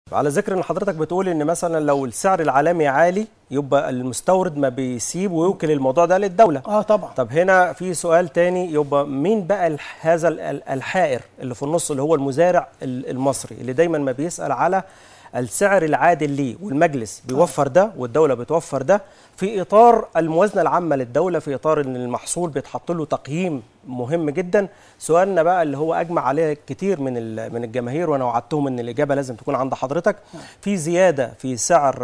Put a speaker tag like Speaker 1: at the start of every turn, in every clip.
Speaker 1: على ذكر ان حضرتك بتقول ان مثلا لو السعر العالمي عالي يبقى المستورد ما بيسيب ويوكل الموضوع ده للدوله
Speaker 2: اه طبعا
Speaker 1: طب هنا في سؤال تاني يبقى مين بقى الح- هذا ال- ال- الحائر اللي في النص اللي هو المزارع ال- المصري اللي دايما ما بيسأل على السعر العادل ليه والمجلس بيوفر ده والدولة بتوفر ده في إطار الموازنة العامة للدولة في إطار إن المحصول بيتحط له تقييم مهم جدا سؤالنا بقى اللي هو أجمع عليه كتير من ال- من الجماهير وأنا وعدتهم إن الإجابة لازم تكون عند حضرتك في زيادة في سعر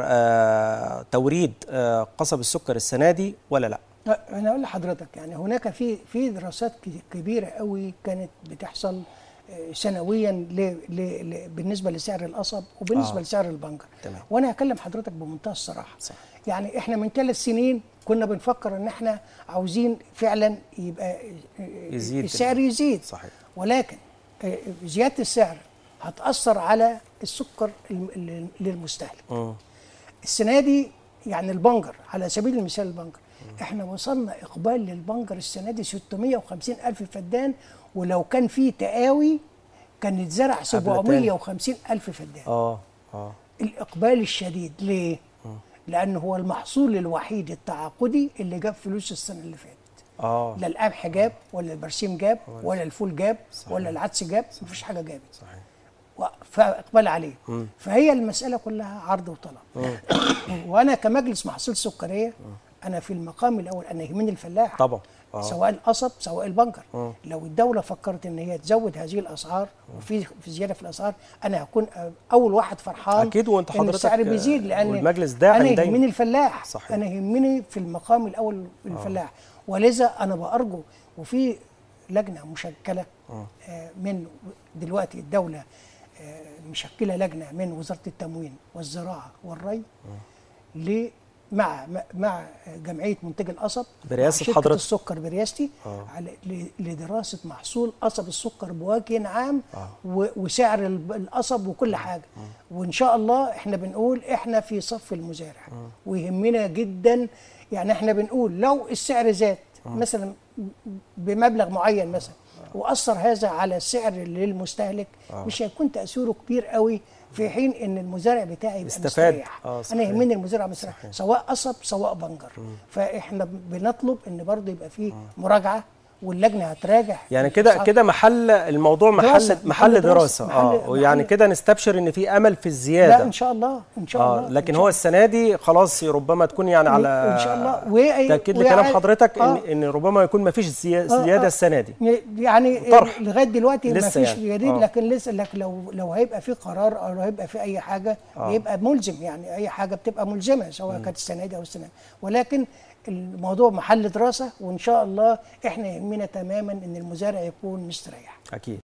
Speaker 1: آه توريد آه قصب السكر السنة دي ولا لا؟
Speaker 2: لا، انا اقول لحضرتك يعني هناك في في دراسات ك- كبيره قوي كانت بتحصل آه، سنويا ل ل ل بالنسبه لسعر القصب وبالنسبه
Speaker 1: آه.
Speaker 2: آه. لسعر البنجر
Speaker 1: تمام.
Speaker 2: وانا هكلم حضرتك بمنتهى الصراحه
Speaker 1: صح.
Speaker 2: يعني احنا من ثلاث سنين كنا بنفكر ان احنا عاوزين فعلا يبقى آه،
Speaker 1: يزيد
Speaker 2: السعر يزيد
Speaker 1: صحيح.
Speaker 2: ولكن آه، زياده السعر هتاثر على السكر الم- ال- للمستهلك
Speaker 1: مم.
Speaker 2: السنه دي يعني البنجر على سبيل المثال البنجر احنا وصلنا اقبال للبنجر السنه دي 650 الف فدان ولو كان في تقاوي كان اتزرع 750 الف فدان
Speaker 1: اه اه
Speaker 2: الاقبال الشديد ليه لان هو المحصول الوحيد التعاقدي اللي جاب فلوس السنه اللي فاتت
Speaker 1: اه
Speaker 2: لا القمح جاب ولا البرسيم جاب ولا الفول جاب ولا العدس جاب مفيش حاجه جابت
Speaker 1: صحيح
Speaker 2: و- فاقبال عليه فهي المساله كلها عرض وطلب وانا كمجلس محصول سكريه انا في المقام الاول انا يهمني الفلاح
Speaker 1: طبعا آه.
Speaker 2: سواء القصب سواء البنجر لو الدوله فكرت ان هي تزود هذه الاسعار وفي في زياده في الاسعار انا هكون اول واحد فرحان
Speaker 1: أكيد وأنت
Speaker 2: ان
Speaker 1: حضرتك،
Speaker 2: السعر بيزيد لان
Speaker 1: والمجلس داعم
Speaker 2: انا
Speaker 1: دايما.
Speaker 2: يهمني الفلاح
Speaker 1: صحيح.
Speaker 2: انا يهمني في المقام الاول الفلاح ولذا انا بارجو وفي لجنه مشكله آه، من دلوقتي الدوله آه، مشكله لجنه من وزاره التموين والزراعه والري ل مع مع جمعيه منتجي القصب
Speaker 1: برئاسة
Speaker 2: مع شركة
Speaker 1: حضرتك.
Speaker 2: السكر برياستي
Speaker 1: آه.
Speaker 2: على ل- لدراسه محصول قصب السكر بوجه عام
Speaker 1: آه.
Speaker 2: و- وسعر الب- القصب وكل حاجه وان شاء الله احنا بنقول احنا في صف المزارع ويهمنا جدا يعني احنا بنقول لو السعر زاد مثلا بمبلغ معين مثلا واثر هذا على السعر للمستهلك مش هيكون تاثيره كبير قوي في حين ان المزارع بتاعي يبقى
Speaker 1: استفاد.
Speaker 2: مستريح
Speaker 1: آه،
Speaker 2: انا
Speaker 1: صحيح.
Speaker 2: يهمني المزارع مستريح سواء قصب سواء بنجر فاحنا بنطلب ان برضه يبقى فيه مراجعه واللجنه هتراجع
Speaker 1: يعني كده
Speaker 2: الأسعار.
Speaker 1: كده محل الموضوع محل
Speaker 2: دراسة،
Speaker 1: محل,
Speaker 2: محل
Speaker 1: دراسه,
Speaker 2: دراسة،
Speaker 1: اه
Speaker 2: محل-
Speaker 1: ويعني
Speaker 2: محل-
Speaker 1: كده نستبشر ان في امل في
Speaker 2: لا
Speaker 1: الزياده
Speaker 2: ان شاء الله ان شاء
Speaker 1: اه
Speaker 2: الله
Speaker 1: لكن
Speaker 2: إن
Speaker 1: هو السنه دي خلاص ربما تكون يعني على
Speaker 2: إن شاء الله. وأي-
Speaker 1: تاكيد
Speaker 2: وأي-
Speaker 1: لكلام حضرتك
Speaker 2: آه.
Speaker 1: ان ان ربما يكون ما فيش زياده
Speaker 2: آه.
Speaker 1: السنه دي
Speaker 2: يعني
Speaker 1: طرح.
Speaker 2: لغايه دلوقتي ما
Speaker 1: لسه
Speaker 2: فيش
Speaker 1: يعني.
Speaker 2: جديد
Speaker 1: آه.
Speaker 2: لكن لسه لكن لو لو هيبقى في قرار او لو هيبقى في اي حاجه
Speaker 1: آه.
Speaker 2: بيبقى ملزم يعني اي حاجه بتبقى ملزمه سواء كانت السنه دي او السنه دي. ولكن الموضوع محل دراسه وان شاء الله احنا يهمنا تماما ان المزارع يكون مستريح
Speaker 1: اكيد